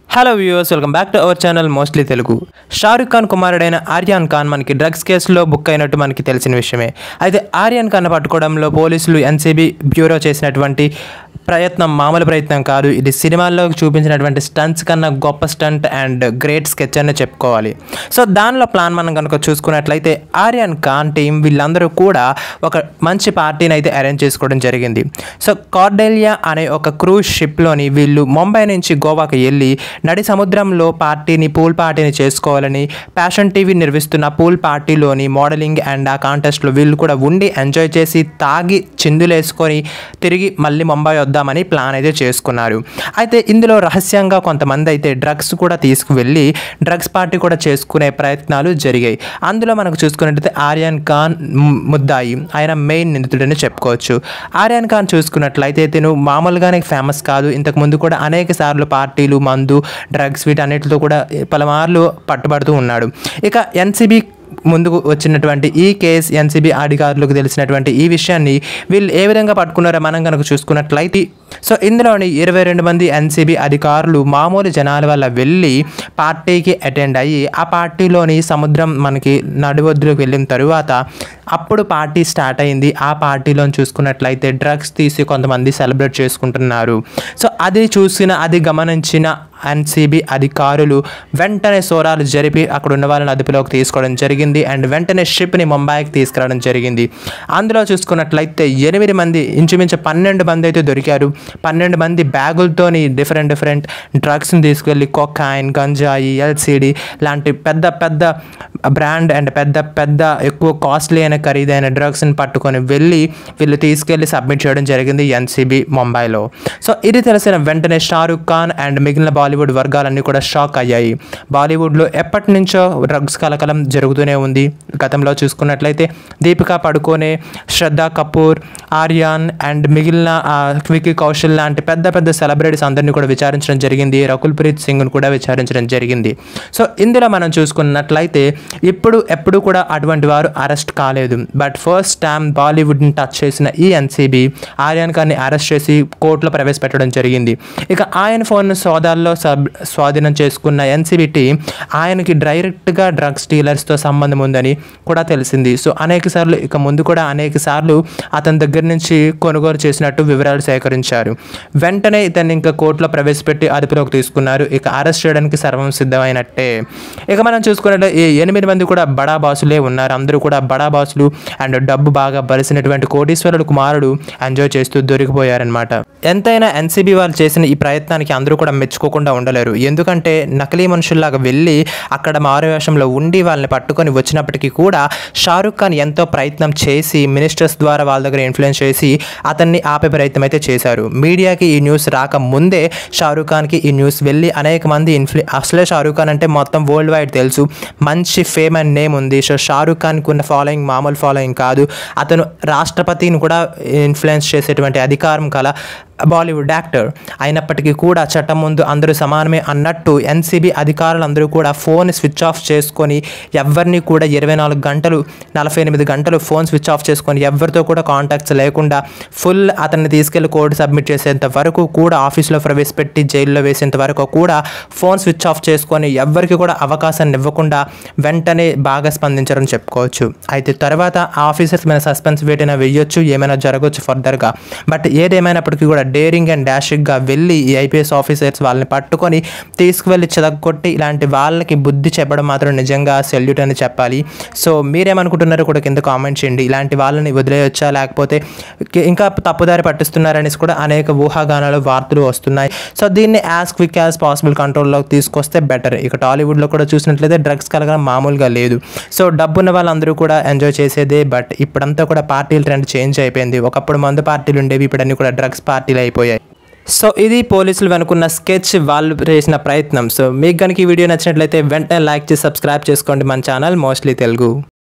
hello viewers welcome back to our channel mostly Telugu Shah Rukh Khan కుమారుడైన ఆర్యాన్ ఖాన్ మనకి drugs కేసులో బుక్ అయినట్టు మనకి తెలిసిన విషయమే అయితే ఆర్యాన్ ఖాన్ పట్టుకోవడంలో పోలీసులు ఎన్సీబీ బ్యూరో చేసినటువంటి ప్రయత్నం మామూలు ప్రయత్నం కాదు ఇది సినిమాల్లో చూపించినటువంటి స్టంట్స్ కన్నా గొప్ప స్టంట్ అండ్ గ్రేట్ స్కెచ్ అని చెప్పుకోవాలి సో దానిలో ప్లాన్ మనం కనుక చూసుకున్నట్లయితే ఆర్యన్ ఖాన్ టీం వీళ్ళందరూ కూడా ఒక మంచి పార్టీని అయితే అరేంజ్ చేసుకోవడం జరిగింది సో కార్డెలియా అనే ఒక క్రూజ్ షిప్లోని వీళ్ళు ముంబై నుంచి గోవాకి వెళ్ళి నడి సముద్రంలో పార్టీని పూల్ పార్టీని చేసుకోవాలని ప్యాషన్ టీవీ నిర్వహిస్తున్న పూల్ పార్టీలోని మోడలింగ్ అండ్ ఆ కాంటెస్ట్లో వీళ్ళు కూడా ఉండి ఎంజాయ్ చేసి తాగి చిందులేసుకొని తిరిగి మళ్ళీ ముంబై వద్దామని ప్లాన్ అయితే చేసుకున్నారు అయితే ఇందులో రహస్యంగా కొంతమంది అయితే డ్రగ్స్ కూడా తీసుకువెళ్ళి డ్రగ్స్ పార్టీ కూడా చేసుకునే ప్రయత్నాలు జరిగాయి అందులో మనకు చూసుకున్నట్లయితే ఆర్యన్ ఖాన్ ము- ముద్దాయి ఆయన మెయిన్ నిందితుడని చెప్పుకోవచ్చు ఆర్యన్ ఖాన్ చూసుకున్నట్లయితే తిను మామూలుగానే ఫేమస్ కాదు ఇంతకు ముందు కూడా అనేక సార్లు పార్టీలు మందు డ్రగ్స్ వీటన్నిటితో కూడా పలుమార్లు పట్టుబడుతూ ఉన్నాడు ఇక ఎన్సిబి ముందుకు వచ్చినటువంటి ఈ కేసు ఎన్సీబీ అధికారులకు తెలిసినటువంటి ఈ విషయాన్ని వీళ్ళు ఏ విధంగా పట్టుకున్నారో మనం కనుక చూసుకున్నట్లయితే సో ఇందులోని ఇరవై రెండు మంది ఎన్సీబీ అధికారులు మామూలు జనాల వల్ల వెళ్ళి పార్టీకి అటెండ్ అయ్యి ఆ పార్టీలోని సముద్రం మనకి నడివొద్దులోకి వెళ్ళిన తరువాత అప్పుడు పార్టీ స్టార్ట్ అయింది ఆ పార్టీలో చూసుకున్నట్లయితే డ్రగ్స్ తీసి కొంతమంది సెలబ్రేట్ చేసుకుంటున్నారు సో అది చూసిన అది గమనించిన ఎన్సీబీ అధికారులు వెంటనే సోరాలు జరిపి అక్కడ ఉన్న వాళ్ళని అదుపులోకి తీసుకోవడం జరిగింది అండ్ వెంటనే షిప్ని ముంబైకి తీసుకురావడం జరిగింది అందులో చూసుకున్నట్లయితే ఎనిమిది మంది ఇంచుమించు పన్నెండు మంది అయితే దొరికారు పన్నెండు మంది బ్యాగులతోని డిఫరెంట్ డిఫరెంట్ డ్రగ్స్ని తీసుకెళ్ళి కొకాయిన్ గంజాయి ఎల్సిడి లాంటి పెద్ద పెద్ద బ్రాండ్ అండ్ పెద్ద పెద్ద ఎక్కువ కాస్ట్లీ అయిన ఖరీదైన డ్రగ్స్ని పట్టుకొని వెళ్ళి వీళ్ళు తీసుకెళ్ళి సబ్మిట్ చేయడం జరిగింది ఎన్సీబీ ముంబైలో సో ఇది తెలిసిన వెంటనే షారుఖ్ ఖాన్ అండ్ మిగిలిన బాలీవుడ్ వర్గాలన్నీ కూడా షాక్ అయ్యాయి బాలీవుడ్లో ఎప్పటి నుంచో డ్రగ్స్ కలకలం జరుగుతూనే ఉంది గతంలో చూసుకున్నట్లయితే దీపికా పడుకోనే శ్రద్ధా కపూర్ ఆర్యాన్ అండ్ మిగిలిన ఆ, వికీ కౌశల్ లాంటి పెద్ద పెద్ద సెలబ్రిటీస్ అందరినీ కూడా విచారించడం జరిగింది రకుల్ ప్రీత్ సింగ్ను కూడా విచారించడం జరిగింది సో ఇందులో మనం చూసుకున్నట్లయితే ఇప్పుడు ఎప్పుడు కూడా అటువంటి వారు అరెస్ట్ కాలేదు బట్ ఫస్ట్ టైం బాలీవుడ్ని టచ్ చేసిన ఈ ఎన్సీబీ ఆర్యాన్ ఖాన్ని అరెస్ట్ చేసి కోర్టులో ప్రవేశపెట్టడం జరిగింది ఇక ఆయన ఫోన్ సోదాల్లో సబ్ స్వాధీనం చేసుకున్న ఎన్సీబీ ఆయనకి డైరెక్ట్గా డ్రగ్స్ డీలర్స్తో సంబంధం ఉందని కూడా తెలిసింది సో అనేక సార్లు ఇక ముందు కూడా అనేక సార్లు అతని దగ్గర నుంచి కొనుగోలు చేసినట్టు వివరాలు సేకరించారు వెంటనే ఇతన్ని ఇంకా కోర్టులో ప్రవేశపెట్టి అదుపులోకి తీసుకున్నారు ఇక అరెస్ట్ చేయడానికి సర్వం సిద్ధమైనట్టే ఇక మనం చూసుకున్నట్లయితే ఈ ఎనిమిది మంది కూడా బడా బాసులే ఉన్నారు అందరూ కూడా బడా బాసులు అండ్ డబ్బు బాగా బలిసినటువంటి కోటీశ్వరుడు కుమారుడు ఎంజాయ్ చేస్తూ దొరికిపోయారనమాట ఎంతైనా ఎన్సీబీ వాళ్ళు చేసిన ఈ ప్రయత్నానికి అందరూ కూడా మెచ్చుకోకుండా ఉండలేరు ఎందుకంటే నకిలీ మనుషుల్లాగా వెళ్ళి అక్కడ మారువేషంలో ఉండి వాళ్ళని పట్టుకొని వచ్చినప్పటికీ కూడా షారుఖ్ ఖాన్ ఎంతో ప్రయత్నం చేసి మినిస్టర్స్ ద్వారా వాళ్ళ దగ్గర ఇన్ఫ్లుయెన్స్ చేసి అతన్ని ఆపే ప్రయత్నం అయితే చేశారు మీడియాకి ఈ న్యూస్ రాకముందే షారుఖ్ ఖాన్కి ఈ న్యూస్ వెళ్ళి అనేక మంది ఇన్ఫ్లు అసలే షారుఖ్ ఖాన్ అంటే మొత్తం వరల్డ్ వైడ్ తెలుసు మంచి ఫేమ్ అండ్ నేమ్ ఉంది సో షారుఖ్ ఖాన్కి ఉన్న ఫాలోయింగ్ మామూలు ఫాలోయింగ్ కాదు అతను రాష్ట్రపతిని కూడా ఇన్ఫ్లుయెన్స్ చేసేటువంటి అధికారం కల బాలీవుడ్ యాక్టర్ అయినప్పటికీ కూడా చట్టం ముందు అందరూ సమానమే అన్నట్టు ఎన్సీబీ అధికారులందరూ కూడా ఫోన్ స్విచ్ ఆఫ్ చేసుకొని ఎవరిని కూడా ఇరవై నాలుగు గంటలు నలభై ఎనిమిది గంటలు ఫోన్ స్విచ్ ఆఫ్ చేసుకొని ఎవరితో కూడా కాంటాక్ట్స్ లేకుండా ఫుల్ అతన్ని తీసుకెళ్లి కోర్టు సబ్మిట్ చేసేంత వరకు కూడా ఆఫీస్లో ప్రవేశపెట్టి జైల్లో వేసేంత వరకు కూడా ఫోన్ స్విచ్ ఆఫ్ చేసుకొని ఎవరికి కూడా అవకాశాన్ని ఇవ్వకుండా వెంటనే బాగా స్పందించారని చెప్పుకోవచ్చు అయితే తర్వాత ఆఫీసర్స్ మీద సస్పెన్స్ వేటైనా వేయొచ్చు ఏమైనా జరగవచ్చు ఫర్దర్గా బట్ ఏదేమైనప్పటికీ కూడా డేరింగ్ అండ్ డాషింగ్గా వెళ్ళి ఈ ఐపీఎస్ ఆఫీసర్స్ వాళ్ళని పట్టుకొని తీసుకువెళ్ళి చెదగొట్టి ఇలాంటి వాళ్ళకి బుద్ధి చెప్పడం మాత్రం నిజంగా సెల్యూట్ అని చెప్పాలి సో మీరేమనుకుంటున్నారో కూడా కింద కామెంట్ చేయండి ఇలాంటి వాళ్ళని వదిలేయొచ్చా లేకపోతే కి- ఇంకా తప్పుదారి పట్టిస్తున్నారనేసి కూడా అనేక ఊహాగానాలు వార్తలు వస్తున్నాయి సో దీన్ని యాజ్ క్విక్ యాజ్ పాసిబుల్ కంట్రోల్లోకి తీసుకొస్తే బెటర్ ఇక టాలీవుడ్లో కూడా చూసినట్లయితే డ్రగ్స్ కలగడం మామూలుగా లేదు సో డబ్బున్న వాళ్ళందరూ కూడా ఎంజాయ్ చేసేదే బట్ ఇప్పుడంతా కూడా పార్టీల ట్రెండ్ చేంజ్ అయిపోయింది ఒకప్పుడు మందు పార్టీలు ఉండేవి ఇప్పుడు అన్ని కూడా డ్రగ్స్ పార్టీలు అయిపోయాయి సో ఇది పోలీసులు వెనుకున్న స్కెచ్ వాళ్ళు చేసిన ప్రయత్నం సో మీకు కనుక ఈ వీడియో నచ్చినట్లయితే వెంటనే లైక్ చేసి సబ్స్క్రైబ్ చేసుకోండి మన ఛానల్ మోస్ట్లీ తెలుగు